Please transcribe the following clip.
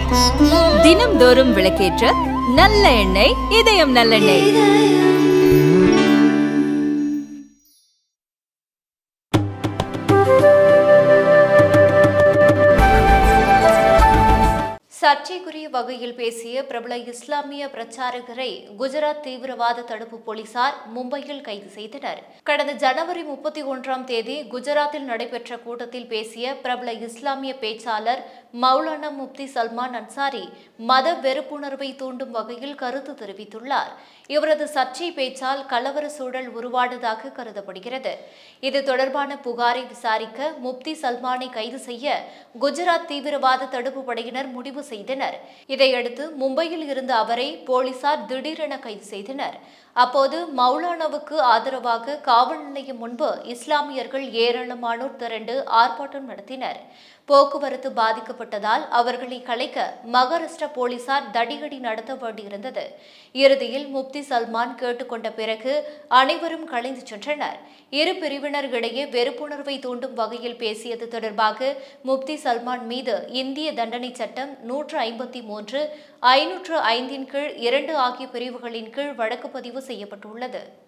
தினம்தோறும் விளக்கேற்ற நல்ல எண்ணெய் இதயம் நல்லெண்ணெய் சர்ச்சைக்குரிய வகையில் பேசிய பிரபல இஸ்லாமிய பிரச்சாரகரை குஜராத் தீவிரவாத தடுப்பு போலீசார் மும்பையில் கைது செய்தனர் கடந்த ஜனவரி முப்பத்தி ஒன்றாம் தேதி குஜராத்தில் நடைபெற்ற கூட்டத்தில் பேசிய பிரபல இஸ்லாமிய பேச்சாளர் மௌலானா முப்தி சல்மான் அன்சாரி மத வெறுப்புணர்வை தூண்டும் வகையில் கருத்து தெரிவித்துள்ளார் இவரது சர்ச்சை பேச்சால் கலவர சூழல் உருவானதாக கருதப்படுகிறது இது தொடர்பான புகாரை விசாரிக்க முப்தி சல்மானை கைது செய்ய குஜராத் தீவிரவாத தடுப்பு படையினர் முடிவு செய்தனர் இதையடுத்து மும்பையில் இருந்த அவரை போலீசார் திடீரென கைது செய்தனர் அப்போது மௌலானாவுக்கு ஆதரவாக காவல் நிலையம் முன்பு இஸ்லாமியர்கள் ஏராளமானோர் திரண்டு ஆர்ப்பாட்டம் நடத்தினர் போக்குவரத்து பாதிக்கப்பட்டதால் அவர்களை கலைக்க மகாராஷ்டிரா போலீசார் தடியடி நடத்த வேண்டியிருந்தது இறுதியில் முப்தி சல்மான் கேட்டுக்கொண்ட பிறகு அனைவரும் கலைந்து சென்றனர் இரு பிரிவினர்களிடையே வெறுப்புணர்வை தூண்டும் வகையில் பேசியது தொடர்பாக முப்தி சல்மான் மீது இந்திய தண்டனை சட்டம் நூற்று ஐம்பத்தி மூன்று ஐநூற்று ஐந்தின் கீழ் இரண்டு ஆகிய பிரிவுகளின் கீழ் வழக்கு பதிவு செய்யப்பட்டுள்ளது